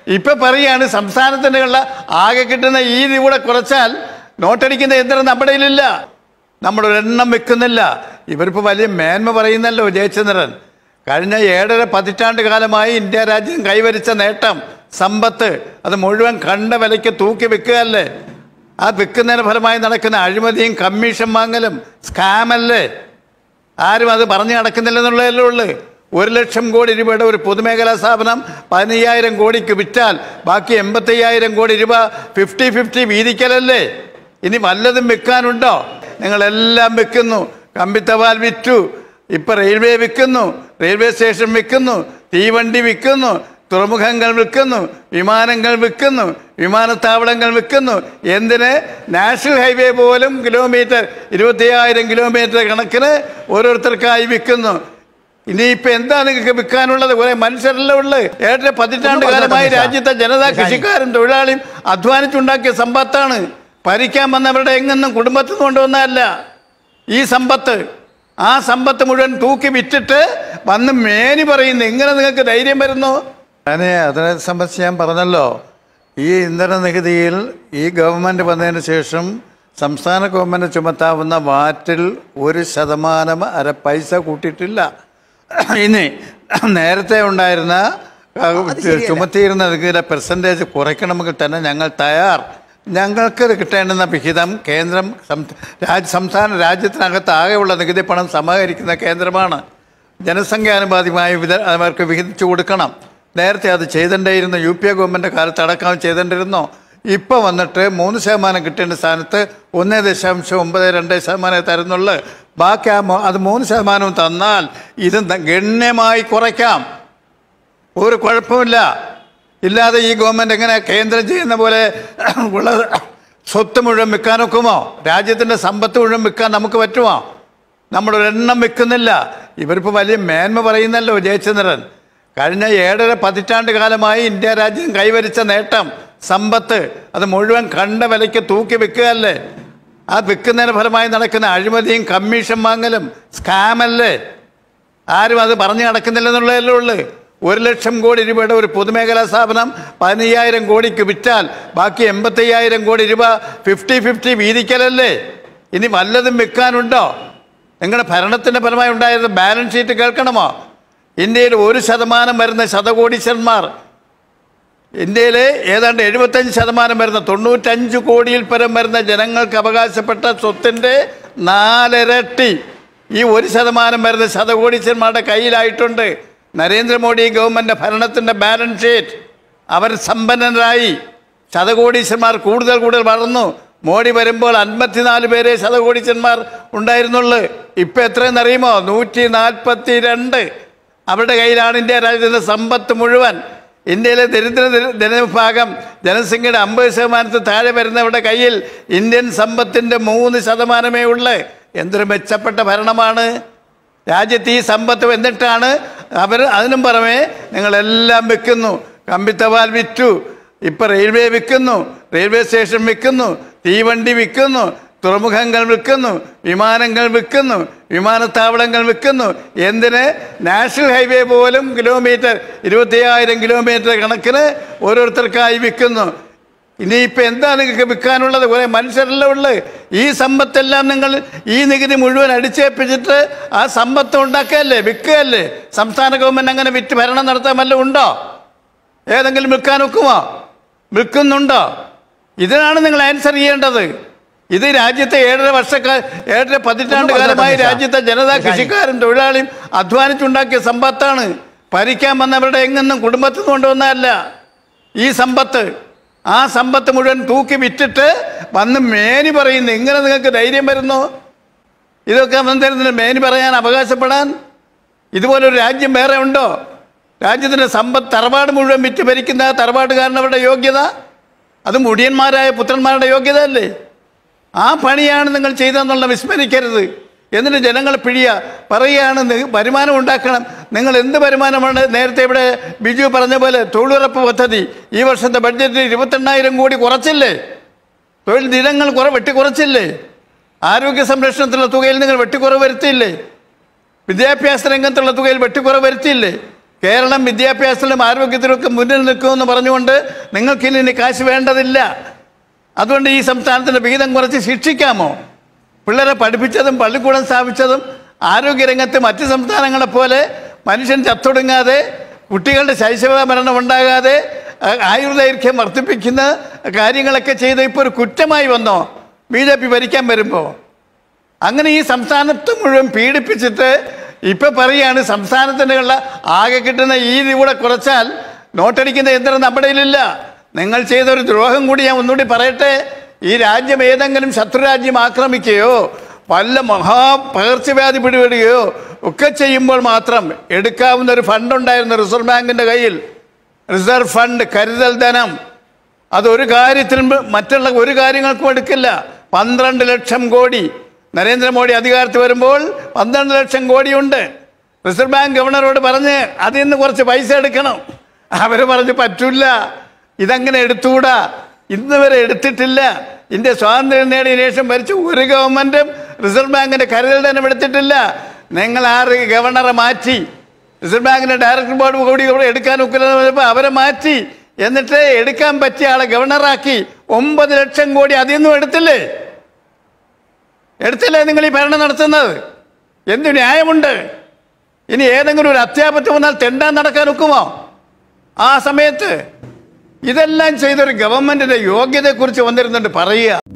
ഇപ്പൊ പറയാണ് സംസ്ഥാനത്തിന്റെ ഉള്ള ആകെ കിട്ടുന്ന ഈ ഇത് കൂടെ കുറച്ചാൽ നോട്ടടിക്കുന്ന യന്ത്രം നമ്മുടെ കയ്യിലില്ല നമ്മൾ ഒരെണ്ണം വെക്കുന്നില്ല ഇവരിപ്പോൾ വലിയ മേന്മ പറയുന്നല്ലോ ജയചന്ദ്രൻ കഴിഞ്ഞ ഏഴര പതിറ്റാണ്ട് കാലമായി ഇന്ത്യ രാജ്യം കൈവരിച്ച നേട്ടം സമ്പത്ത് അത് മുഴുവൻ കണ്ട വിലയ്ക്ക് തൂക്കി വെക്കുകയല്ലേ ആ വിൽക്കുന്നതിന് ഫലമായി നടക്കുന്ന അഴിമതിയും കമ്മീഷൻ വാങ്ങലും സ്കാമല്ലേ ആരും അത് പറഞ്ഞു നടക്കുന്നില്ലെന്നുള്ളതല്ലേ ഉള്ളു ഒരു ലക്ഷം കോടി രൂപയുടെ ഒരു പൊതുമേഖലാ സ്ഥാപനം പതിനയ്യായിരം കോടിക്ക് വിറ്റാൽ ബാക്കി എൺപത്തയ്യായിരം കോടി രൂപ ഫിഫ്റ്റി ഫിഫ്റ്റി വീതിക്കലല്ലേ ഇനി വല്ലതും വിൽക്കാനുണ്ടോ നിങ്ങളെല്ലാം വിൽക്കുന്നു കമ്പിത്തപാൽ വിറ്റു ഇപ്പൊ റെയിൽവേ വിൽക്കുന്നു റെയിൽവേ സ്റ്റേഷൻ വിൽക്കുന്നു തീവണ്ടി വിൽക്കുന്നു തുറമുഖങ്ങൾ വിൽക്കുന്നു വിമാനങ്ങൾ വിൽക്കുന്നു വിമാനത്താവളങ്ങൾ വിൽക്കുന്നു എന്തിന് നാഷണൽ ഹൈവേ പോലും കിലോമീറ്റർ ഇരുപത്തിയായിരം കിലോമീറ്റർ കണക്കിന് ഓരോരുത്തർക്കായി വിൽക്കുന്നു ഇനിയിപ്പോ എന്താ നിങ്ങൾക്ക് വിൽക്കാനുള്ളത് കുറെ മനുഷ്യരല്ലേ ഉള്ളത് ഏഴര പതിറ്റാണ്ട് കാലമായി രാജ്യത്തെ ജനത കൃഷിക്കാരും തൊഴിലാളിയും അധ്വാനിച്ചുണ്ടാക്കിയ സമ്പത്താണ് ഭരിക്കാൻ വന്നവരുടെ എങ്ങൊന്നും കുടുംബത്തിൽ നിന്ന് കൊണ്ടുവന്നതല്ല ഈ സമ്പത്ത് ആ സമ്പത്ത് മുഴുവൻ തൂക്കി വിറ്റിട്ട് വന്ന് മേനി പറയുന്നു എങ്ങനെ നിങ്ങൾക്ക് ധൈര്യം വരുന്നു ഞാൻ അതിനെ സംബന്ധിച്ച് ഞാൻ പറഞ്ഞല്ലോ ഈ ഇന്ധന നികുതിയിൽ ഈ ഗവൺമെൻറ് വന്നതിന് ശേഷം സംസ്ഥാന ഗവൺമെൻറ് ചുമത്താവുന്ന വാറ്റിൽ ഒരു ശതമാനം അര പൈസ കൂട്ടിയിട്ടില്ല ഇനി നേരത്തെ ഉണ്ടായിരുന്ന ആ, ചുമത്തിയിരുന്ന നികുതിയുടെ പെർസെൻറ്റേജ് കുറയ്ക്കണമെങ്കിൽ തന്നെ ഞങ്ങൾ തയ്യാർ ഞങ്ങൾക്ക് കിട്ടേണ്ടുന്ന വിഹിതം കേന്ദ്രം സം- രാജ് സംസ്ഥാന രാജ്യത്തിനകത്ത് ആകെയുള്ള നികുതി പണം സമാഹരിക്കുന്ന കേന്ദ്രമാണ് ജനസംഖ്യാനുപാതികമായി വിത അവർക്ക് വിഹിതിച്ചു കൊടുക്കണം നേരത്തെ അത് ചെയ്തിട്ടുണ്ടായിരുന്നു യു പി എ ഗവൺമെൻറ് കാലത്ത് അടക്കം ചെയ്തിട്ടുണ്ടായിരുന്നു ഇപ്പോൾ വന്നിട്ട് മൂന്ന് ശതമാനം കിട്ടേണ്ട സ്ഥാനത്ത് ഒന്ന് ദശാംശം ഒമ്പത് രണ്ട് ശതമാനം തരുന്നുള്ളു ബാക്കി ആ മൂ- അത് മൂന്ന് ശതമാനവും തന്നാൽ ഇത് ന- ഗണ്യമായി കുറയ്ക്കാം ഒരു കുഴപ്പമില്ല ഇല്ലാതെ ഈ ഗവൺമെൻറ് എങ്ങനെ കേന്ദ്രം ചെയ്യുന്ന പോലെ ഉള്ള സ്വത്ത് മുഴുവൻ വിൽക്കാനൊക്കുമോ രാജ്യത്തിൻ്റെ സമ്പത്ത് മുഴുവൻ വിൽക്കാൻ നമുക്ക് പറ്റുമോ നമ്മൾ ഒരെണ്ണം വിൽക്കുന്നില്ല ഇവരിപ്പോൾ വലിയ മേന്മ പറയുന്നല്ലോ ജയചന്ദ്രൻ കഴിഞ്ഞ ഏഴര പതിറ്റാണ്ട് കാലമായി ഇന്ത്യ രാജ്യം കൈവരിച്ച നേട്ടം സമ്പത്ത് അത് മുഴുവൻ കണ്ട വിലയ്ക്ക് തൂക്കി വെക്കുകയല്ലേ ആ വിൽക്കുന്നതിന് ഫലമായി നടക്കുന്ന അഴിമതിയും കമ്മീഷൻ വാങ്ങലും സ്കാമല്ലേ ആരും അത് പറഞ്ഞു നടക്കുന്നില്ലെന്നുള്ളതല്ലേ ഉള്ളു ഒരു ലക്ഷം കോടി രൂപയുടെ ഒരു പൊതുമേഖലാ സ്ഥാപനം പതിനയ്യായിരം കോടിക്ക് വിറ്റാൽ ബാക്കി എൺപത്തയ്യായിരം കോടി രൂപ ഫിഫ്റ്റി ഫിഫ്റ്റി വീതിക്കലല്ലേ ഇനി വല്ലതും വിൽക്കാനുണ്ടോ നിങ്ങളുടെ ഭരണത്തിൻ്റെ ഫലമായി ഉണ്ടായിരുന്ന ബാലൻസ് ഷീറ്റ് കേൾക്കണമോ ഇന്ത്യയിൽ ഒരു ശതമാനം വരുന്ന ശതകോടീശ്വരന്മാർ ഇന്ത്യയിലെ ഏതാണ്ട് എഴുപത്തഞ്ച് ശതമാനം വരുന്ന തൊണ്ണൂറ്റഞ്ച് കോടിയിൽ പരം വരുന്ന ജനങ്ങൾക്ക് അവകാശപ്പെട്ട സ്വത്തിൻ്റെ നാലിരട്ടി ഈ ഒരു ശതമാനം വരുന്ന ശതകോടീശ്വരന്മാരുടെ കയ്യിലായിട്ടുണ്ട് നരേന്ദ്രമോദി ഗവൺമെൻറ് ഭരണത്തിൻ്റെ ബാലൻസ് ഷീറ്റ് അവർ സമ്പന്നരായി ശതകോടീശ്വരന്മാർ കൂടുതൽ കൂടുതൽ വളർന്നു മോഡി വരുമ്പോൾ അൻപത്തിനാല് പേരെ ശതകോടീശ്വരന്മാർ ഉണ്ടായിരുന്നുള്ളു ഇപ്പം എത്രയെന്ന് അറിയുമോ നൂറ്റി നാൽപ്പത്തി രണ്ട് അവരുടെ കയ്യിലാണ് ഇന്ത്യ രാജ്യത്തിൻ്റെ സമ്പത്ത് മുഴുവൻ ഇന്ത്യയിലെ ദരിദ്ര ജന- ജനവിഭാഗം ജനസംഖ്യയുടെ അമ്പത് ശതമാനത്തിൽ താഴെ വരുന്നവരുടെ കയ്യിൽ ഇന്ത്യൻ സമ്പത്തിൻ്റെ മൂന്ന് ശതമാനമേ ഉള്ളു എന്തൊരു മെച്ചപ്പെട്ട ഭരണമാണ് രാജ്യത്ത് ഈ സമ്പത്ത് എന്നിട്ടാണ് അവർ അതിനും പുറമെ നിങ്ങളെല്ലാം വിൽക്കുന്നു കമ്പിത്തപാൽ വിറ്റു ഇപ്പം റെയിൽവേ വിൽക്കുന്നു റെയിൽവേ സ്റ്റേഷൻ വിൽക്കുന്നു തീവണ്ടി വിൽക്കുന്നു തുറമുഖങ്ങൾ വിൽക്കുന്നു വിമാനങ്ങൾ വിൽക്കുന്നു വിമാനത്താവളങ്ങൾ വിൽക്കുന്നു എന്തിന് നാഷണൽ ഹൈവേ പോലും കിലോമീറ്റർ ഇരുപത്തിയായിരം കിലോമീറ്റർ കണക്കിന് ഓരോരുത്തർക്കായി വിൽക്കുന്നു ഇനിയിപ്പോൾ എന്താ നിങ്ങൾക്ക് വിൽക്കാനുള്ളത് കുറേ മനുഷ്യരല്ലേ ഉള്ളത് ഈ സമ്പത്തെല്ലാം നിങ്ങൾ ഈ നികുതി മുഴുവൻ അടിച്ചേൽപ്പിച്ചിട്ട് ആ സമ്പത്ത് ഉണ്ടാക്കുകയല്ലേ വിൽക്കുകയല്ലേ സംസ്ഥാന ഗവൺമെൻറ് അങ്ങനെ വിറ്റ് ഭരണം നടത്താൻ വല്ലതും ഉണ്ടോ ഏതെങ്കിലും വിൽക്കാൻ ഒക്കുമോ വിൽക്കുന്നുണ്ടോ ഇതിനാണ് നിങ്ങൾ ആൻസർ ചെയ്യേണ്ടത് ഇത് രാജ്യത്തെ ഏഴര വർഷക്കാ ഏഴര പതിറ്റാണ്ട് ഒന്ന് കാലമായി പറഞ്ഞോ, രാജ്യത്തെ ജനത കൃഷിക്കാരും തൊഴിലാളിയും അധ്വാനിച്ചുണ്ടാക്കിയ സമ്പത്താണ് ഭരിക്കാൻ വന്നവരുടെ എങ്ങൊന്നും കുടുംബത്തിൽ നിന്ന് കൊണ്ടുവന്നതല്ല ഈ സമ്പത്ത് ആ സമ്പത്ത് മുഴുവൻ തൂക്കി വിറ്റിട്ട് വന്ന് മേനി പറയുന്നു എങ്ങനെ നിങ്ങൾക്ക് ധൈര്യം വരുന്നു ഇതൊക്കെ വന്നിരുന്നില്ല മേനി പറയാൻ അവകാശപ്പെടാൻ ഇതുപോലൊരു രാജ്യം വേറെ ഉണ്ടോ രാജ്യത്തിൻ്റെ സമ്പത്ത് തറവാട് മുഴുവൻ വിറ്റ് ഭരിക്കുന്ന തറവാട്ടുകാരനവരുടെ യോഗ്യത അത് മുടിയന്മാരായ പുത്രന്മാരുടെ യോഗ്യത അല്ലേ ആ പണിയാണ് നിങ്ങൾ ചെയ്തതെന്നുള്ള വിസ്മരിക്കരുത് എന്നിട്ട് ജനങ്ങൾ പിഴിയ പറയുകയാണ് നി- വരുമാനം ഉണ്ടാക്കണം നിങ്ങൾ എന്ത് വരുമാനമാണ് നേരത്തെ ഇവിടെ ബിജു പറഞ്ഞ പോലെ തൊഴിലുറപ്പ് പദ്ധതി ഈ വർഷത്തെ ബഡ്ജറ്റിൽ ഇരുപത്തെണ്ണായിരം കോടി കുറച്ചില്ലേ തൊഴിൽ ദിനങ്ങൾ കുറെ വെട്ടിക്കുറച്ചില്ലേ ആരോഗ്യ സംരക്ഷണത്തിലുള്ള തുകയിൽ നിങ്ങൾ വെട്ടിക്കുറവ് വരുത്തിയില്ലേ വിദ്യാഭ്യാസ രംഗത്തുള്ള തുകയിൽ വെട്ടിക്കുറവ് വരുത്തിയില്ലേ കേരളം വിദ്യാഭ്യാസത്തിലും ആരോഗ്യത്തിലും ഒക്കെ മുന്നിൽ നിൽക്കുമെന്ന് പറഞ്ഞുകൊണ്ട് നിങ്ങൾക്ക് ഇനി കാശ് വേണ്ടതില്ല അതുകൊണ്ട് ഈ സംസ്ഥാനത്തിൻ്റെ വിഹിതം കുറച്ച് ശിക്ഷിക്കാമോ പിള്ളേരെ പഠിപ്പിച്ചതും പള്ളിക്കൂടം സ്ഥാപിച്ചതും ആരോഗ്യരംഗത്ത് മറ്റ് സംസ്ഥാനങ്ങളെ പോലെ മനുഷ്യൻ ചത്തൊടുങ്ങാതെ കുട്ടികളുടെ ശൈശവ മരണം ഉണ്ടാകാതെ ആ- ആയുർദൈർഘ്യം വർദ്ധിപ്പിക്കുന്ന കാര്യങ്ങളൊക്കെ ചെയ്ത് ഇപ്പോൾ ഒരു കുറ്റമായി വന്നോ ബി ജെ പി ഭരിക്കാൻ വരുമ്പോൾ അങ്ങനെ ഈ സംസ്ഥാനത്ത് മുഴുവൻ പീഡിപ്പിച്ചിട്ട് ഇപ്പൊ പറയാണ് സംസ്ഥാനത്തിനുള്ള ആകെ കിട്ടുന്ന ഈ കൂടെ കുറച്ചാൽ നോട്ടടിക്കുന്ന യന്ത്രം നമ്മുടെ കയ്യിലില്ല നിങ്ങൾ ചെയ്ത ഒരു ദ്രോഹം കൂടി ഞാൻ ഒന്നുകൂടി പറയട്ടെ ഈ രാജ്യം ഏതെങ്കിലും ശത്രുരാജ്യം ആക്രമിക്കുകയോ വല്ല മഹാ പകർച്ചവ്യാധി പിടിപെടുകയോ ഒക്കെ ചെയ്യുമ്പോൾ മാത്രം എടുക്കാവുന്ന ഒരു ഫണ്ട് ഉണ്ടായിരുന്നു റിസർവ് ബാങ്കിന്റെ കയ്യിൽ റിസർവ് ഫണ്ട് കരുതൽ ധനം അതൊരു കാര്യത്തിലും മറ്റുള്ള ഒരു കാര്യങ്ങൾക്കും എടുക്കില്ല പന്ത്രണ്ട് ലക്ഷം കോടി നരേന്ദ്രമോദി അധികാരത്തിൽ വരുമ്പോൾ പന്ത്രണ്ട് ലക്ഷം കോടിയുണ്ട് റിസർവ് ബാങ്ക് ഗവർണറോട് പറഞ്ഞ് അതിൽ നിന്ന് കുറച്ച് പൈസ എടുക്കണം അവർ പറഞ്ഞു പറ്റൂല ഇതങ്ങനെ എടുത്തുകൂടാ ഇന്ന് വരെ എടുത്തിട്ടില്ല ഇന്ത്യ സ്വാതന്ത്ര്യം നേടിയ ശേഷം ഭരിച്ച ഒരു ഗവൺമെന്റും റിസർവ് ബാങ്കിന്റെ കരുതൽ തന്നെ എടുത്തിട്ടില്ല നിങ്ങൾ ആറ് ഗവർണറെ മാറ്റി റിസർവ് ബാങ്കിന്റെ ഡയറക്ടർ ബോർഡ് കൂടി ഇവിടെ എടുക്കാൻ ഒക്കില്ലെന്ന് പറഞ്ഞപ്പോൾ അവരെ മാറ്റി എന്നിട്ട് എടുക്കാൻ പറ്റിയ ആളെ ഗവർണറാക്കി ഒമ്പത് ലക്ഷം കോടി അതിൽ നിന്നും എടുത്തില്ലേ എടുത്തില്ലേ നിങ്ങൾ ഈ ഭരണം നടത്തുന്നത് എന്ത് ന്യായമുണ്ട് ഇനി ഏതെങ്കിലും ഒരു അത്യാപത്ത് വന്നാൽ തെണ്ടാൻ നടക്കാൻ ഒക്കുമോ ആ സമയത്ത് ഇതെല്ലാം ചെയ്തൊരു ഗവൺമെന്റിന്റെ യോഗ്യതയെക്കുറിച്ച് വന്നിരുന്നുണ്ട് പറയുക